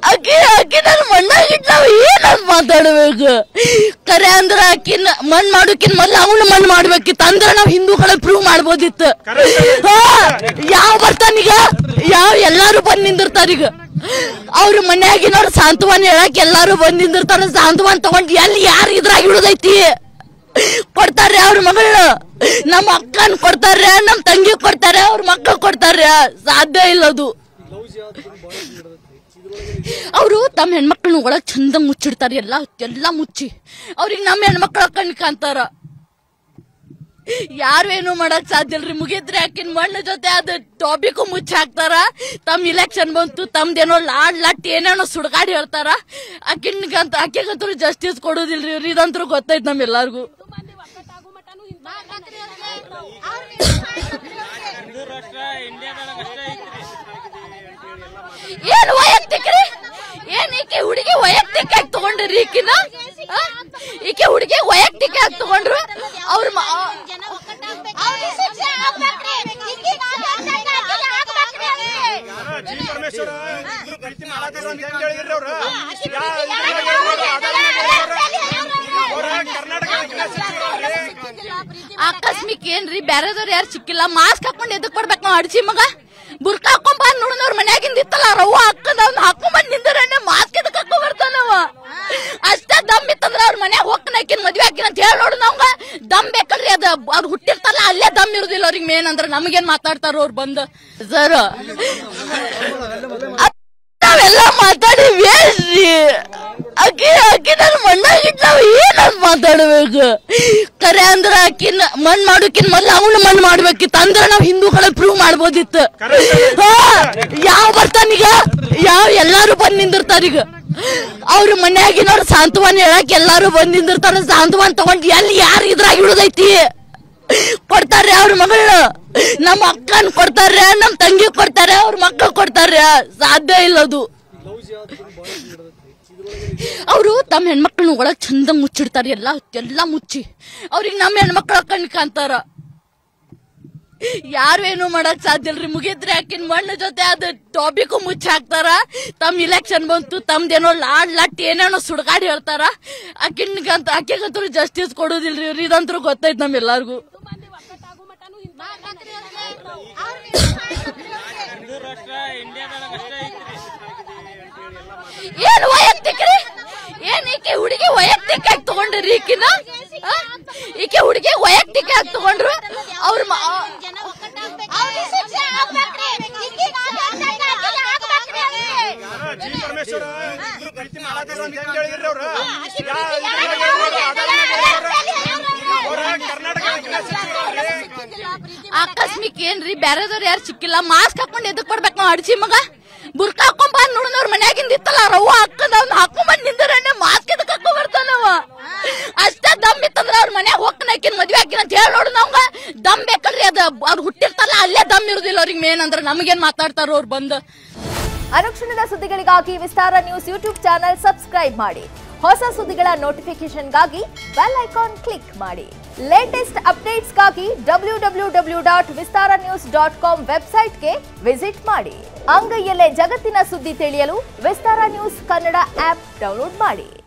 ಅಕ್ಕಿ ಅಕ್ಕಿ ನನ್ನ ಮಣ್ಣಾಗಿಟ್ಟು ನಾವು ಏನಂತ ಮಾತಾಡ್ಬೇಕು ಕರೆ ಅಂದ್ರ ಅಕ್ಕಿನ ಮಣ್ ಮಾಡೋಕಿನ್ ಮೊದ್ಲು ಅವನು ಮಣ್ ಮಾಡ್ಬೇಕಿತ್ತು ಅಂದ್ರ ನಾವ್ ಹಿಂದೂಗಳ ಪ್ರೂವ್ ಮಾಡ್ಬೋದಿತ್ತು ಹಾ, ಯಾವ ಬರ್ತಾನೀಗ ಯಾವ ಎಲ್ಲಾರು ಬಂದ್ ನಿಂದಿರ್ತಾರೀಗ ಅವ್ರ ಮನ್ಯಾಗಿನವ್ರ ಸಾಂತ್ವನ ಹೇಳಕ್ ಎಲ್ಲಾರು ಬಂದ್ ನಿಂದಿರ್ತಾರ ಸಾಂತ್ವನ ತಗೊಂಡ್ ಎಲ್ಲಿ ಯಾರು ಇದ್ರಾಗ ಇಡುದೈತಿ ಕೊಡ್ತಾರೆ ಅವ್ರ ಮಗಳನ್ನ ನಮ್ಮ ಅಕ್ಕನ್ ಕೊಡ್ತಾರೆ ನಮ್ ತಂಗಿ ಕೊಡ್ತಾರೆ ಅವ್ರ ಮಕ್ಕಳು ಕೊಡ್ತಾರೆ ಸಾಧ್ಯ ಇಲ್ಲ ಅದು ಅವರು ತಮ್ಮ ಹೆಣ್ಮಕ್ಳನ್ನ ಒಳಗ್ ಚಂದ ಮುಚ್ಚಿಡ್ತಾರೆ ಎಲ್ಲ ಎಲ್ಲ ಮುಚ್ಚಿ ಅವ್ರಿಗೆ ನಮ್ಮ ಹೆಣ್ಮಕ್ಳ ಕಣ್ ಕಾಂತಾರ ಯಾರು ಏನು ಮಾಡಕ್ ಸಾಧ್ಯ ಇಲ್ರಿ ಮುಗಿದ್ರೆ ಆಕಿನ ಮಣ್ಣು ಜೊತೆ ಅದು ಟಾಪಿಕ್ ಮುಚ್ಚಿ ಹಾಕ್ತಾರ ತಮ್ಮ ಇಲೆಕ್ಷನ್ ಬಂತು ತಮ್ದೇನೋ ಲಾಡ್ ಲಟ್ ಏನೇನೋ ಸುಡ್ಗಾಡಿ ಹೇಳ್ತಾರ ಆಕಿನ್ಗಂತ ಆಕೆಗಂತೂ ಜಸ್ಟಿಸ್ ಕೊಡೋದಿಲ್ರಿ ಇವ್ರು ಇದಂತೂ ಗೊತ್ತೈತ್ ನಮ್ಮೆಲ್ಲರಿಗೂ ಏನ್ ವೈಯಕ್ತಿಕ ರೀ ಏನ್ ಈಕೆ ಹುಡುಗಿ ವೈಯಕ್ತಿಕ ಆಗಿ ತಗೊಂಡ್ರಿ ಈಕಿನ ಆ? ಈಕೆ ಹುಡುಗಿ ವೈಯಕ್ತಿಕ ಆಗಿ ತಗೊಂಡ್ರು ಅವ್ರ ಮ- ಜಿ ಪರಮೇಶ್ವರ ಇಬ್ರು ಪ್ರೀತಿ ಮಾಡಾಕತ್ತಾರ ಅಂತ ಹೆಂಗ್ ಹೇಳಿದ್ರಿ ಅವ್ರು ಅವ್ರ ಕರ್ನಾಟಕ ಗೃಹ ಸಚಿವರಲ್ರಿ. ಆಕಸ್ಮಿಕ್ ಏನ್ರಿ ಬ್ಯಾರೆದವ್ರು ಯಾರು ಸಿಕ್ಕಿಲ್ಲ ಮಾಸ್ಕ್ ಹಾಕೊಂಡ್ ಎದಕ್ ಕೊಡ್ಬೇಕು ನಾವ್ ಅಡ್ಸಿ ಮಗ ಬುರ್ಕ ಹಾಕೊಂಡ್ ಬಂದ್ ನೋಡಿನವ್ರ ಮನ್ಯಾಗಿಂದ ಇತ್ತಲ್ಲ ರವ್ವ ಹಾಕದ ಅವ್ನ ಹಾಕೊಂಡ್ ಬಂದ್ ನಿಂದ್ರೆ ಮಾಸ್ಕ್ ಎದಕ್ ಹಾಕೊಂಡ್ ಬರ್ತಾನವ ಅಷ್ಟೇ ದಮ್ ಇತ್ತಂದ್ರ ಅವ್ರ ಮನ್ಯಾಗ ಹೋಗ್ತಾನ ಆಕಿನ್ ಮದ್ವೆ ಹಾಕಿನ ಅಂತ ಹೇಳಿ ನೋಡು ನಾವ್ಗ ದಮ್ ಬೇಕಲ್ರಿ ಅದ ಅವ್ರು ಹುಟ್ಟಿರ್ತಾರಲ್ಲ ಅಲ್ಲೇ ದಮ್ ಇರುದಿಲ್ಲ ಅವ್ರಿಗೆ ಮೇನ್ ಅಂದ್ರ ನಮಗೇನ್ ಮಾತಾಡ್ತಾರ ಅವ್ರು ಬಂದ್ ಸರ್ ನಾವೆಲ್ಲ ಮಾತಾಡಿ ವೇಸ್ರಿ ಅಕ್ಕಿ ಅಕ್ಕಿ ನನ್ನ ಮಣ್ಣಾಗಿಟ್ಟು ನಾವು ಏನಂತ ಮಾತಾಡ್ಬೇಕು ಕರೆ ಅಂದ್ರ ಅಕ್ಕಿನ ಮಣ್ ಮಾಡೋಕಿನ್ ಮೊದ್ಲು ಅವನು ಮಣ್ ಮಾಡ್ಬೇಕಿತ್ತು ಅಂದ್ರ ನಾವ್ ಹಿಂದೂಗಳ ಪ್ರೂವ್ ಮಾಡ್ಬೋದಿತ್ತು ಹಾ, ಯಾವ ಬರ್ತಾನೀಗ ಯಾವ ಎಲ್ಲಾರು ಬಂದ್ ನಿಂದಿರ್ತಾರೀಗ ಅವ್ರ ಮನ್ಯಾಗಿನವ್ರ ಸಾಂತ್ವನ ಹೇಳಕ್ ಎಲ್ಲಾರು ಬಂದ್ ನಿಂದಿರ್ತಾರ ಸಾಂತ್ವನ ತಗೊಂಡ್ ಎಲ್ಲಿ ಯಾರು ಇದ್ರಾಗ ಇಡುದೈತಿ ಕೊಡ್ತಾರೆ ಅವ್ರ ಮಗಳನ್ನ ನಮ್ಮ ಅಕ್ಕನ್ ಕೊಡ್ತಾರೆ ನಮ್ ತಂಗಿ ಕೊಡ್ತಾರೆ ಅವ್ರ ಮಕ್ಕಳು ಕೊಡ್ತಾರೆ ಸಾಧ್ಯ ಇಲ್ಲ ಅದು ಅವರು ತಮ್ಮ ಹೆಣ್ಮಕ್ಳನ್ನ ಒಳಗ್ ಚಂದ ಮುಚ್ಚಿಡ್ತಾರೆ ಎಲ್ಲ ಎಲ್ಲ ಮುಚ್ಚಿ ಅವ್ರಿಗೆ ನಮ್ಮ ಹೆಣ್ಮಕ್ಳ ಕಣ್ ಕಾಂತಾರ ಯಾರು ಏನು ಮಾಡಕ್ ಸಾಧ್ಯ ಇಲ್ರಿ ಮುಗಿದ್ರೆ ಆಕಿನ ಮಣ್ಣು ಜೊತೆ ಅದು ಟಾಪಿಕ್ ಮುಚ್ಚಿ ಹಾಕ್ತಾರ ತಮ್ಮ ಇಲೆಕ್ಷನ್ ಬಂತು ತಮ್ದೇನೋ ಲಾಡ್ ಲಟ್ ಏನೇನೋ ಸುಡ್ಗಾಡಿ ಹೇಳ್ತಾರ ಆಕಿನ್ಗಂತ ಆಕೆಗಂತೂ ಜಸ್ಟಿಸ್ ಕೊಡೋದಿಲ್ರಿ ಇವ್ರು ಇದಂತೂ ಗೊತ್ತೈತ್ ನಮ್ಮೆಲ್ಲರಿಗೂ ಏನ್ ವೈಯಕ್ತಿಕ ರೀ ಏನ್ ಈಕೆ ಹುಡುಗಿ ವೈಯಕ್ತಿಕ ಆಗಿ ತಗೊಂಡ್ರಿ ಈಕಿನ ಆ? ಈಕೆ ಹುಡುಗಿ ವೈಯಕ್ತಿಕ ಆಗಿ ತಗೊಂಡ್ರು ಅವ್ರ ಮ- ಜಿ ಪರಮೇಶ್ವರ ಇಬ್ರು ಪ್ರೀತಿ ಮಾಡಾಕತ್ತಾರ ಅಂತ ಹೆಂಗ್ ಹೇಳಿದ್ರಿ ಅವ್ರು ಅವ್ರ ಕರ್ನಾಟಕ ಗೃಹ ಸಚಿವರಲ್ರಿ. ಆಕಸ್ಮಿಕ್ ಏನ್ರಿ ಬ್ಯಾರೆದವ್ರು ಯಾರು ಸಿಕ್ಕಿಲ್ಲ ಮಾಸ್ಕ್ ಹಾಕೊಂಡ್ ಎದಕ್ ಕೊಡ್ಬೇಕು ನಾವ್ ಅಡ್ಸಿ ಮಗ ಬುರ್ಕ ಹಾಕೊಂಡ್ ಬಂದ್ ನೋಡಿನವ್ರ ಮನ್ಯಾಗಿಂದ ಇತ್ತಲ್ಲ ರವ್ವ ಹಾಕದ ಅವ್ನ ಹಾಕೊಂಡ್ ಬಂದ್ ನಿಂದ್ರೆ ಮಾಸ್ಕ್ ಎದಕ್ ಹಾಕೊಂಡ್ ಬರ್ತಾನವ ಅಷ್ಟೇ ದಮ್ ಇತ್ತಂದ್ರ ಅವ್ರ ಮನ್ಯಾಗ ಹೋಗ್ತಾನ ಆಕಿನ್ ಮದ್ವೆ ಹಾಕಿನ ಅಂತ ಹೇಳಿ ನೋಡು ನಾವ್ಗ ದಮ್ ಬೇಕಲ್ರಿ ಅದ ಅವ್ರು ಹುಟ್ಟಿರ್ತಾರಲ್ಲ ಅಲ್ಲೇ ದಮ್ ಇರುದಿಲ್ಲ ಅವ್ರಿಗೆ ಮೇನ್ ಅಂದ್ರ ನಮಗೇನ್ ಮಾತಾಡ್ತಾರ ಅವ್ರು ಬಂದ್ ಅನುಕ್ಷಣದ ಸುದ್ದಿಗಳಿಗಾಗಿ Vistara news YouTube channel subscribe ಮಾಡಿ ಹೊಸ ಸುದ್ದಿಗಳ ನೋಟಿಫಿಕೇಶನ್ಗಾಗಿ ಬೆಲ್ ಐಕಾನ್ ಕ್ಲಿಕ್ ಮಾಡಿ ಲೇಟೆಸ್ಟ್ ಅಪ್ಡೇಟ್ಸ್ಗಾಗಿ W W W dot Vistara news dot com ವೆಬ್ಸೈಟ್ಗೆ ವಿಸಿಟ್ ಮಾಡಿ ಅಂಗೈಯಲ್ಲೇ ಜಗತ್ತಿನ ಸುದ್ದಿ ತಿಳಿಯಲು Vistara news Kannada app download ಮಾಡಿ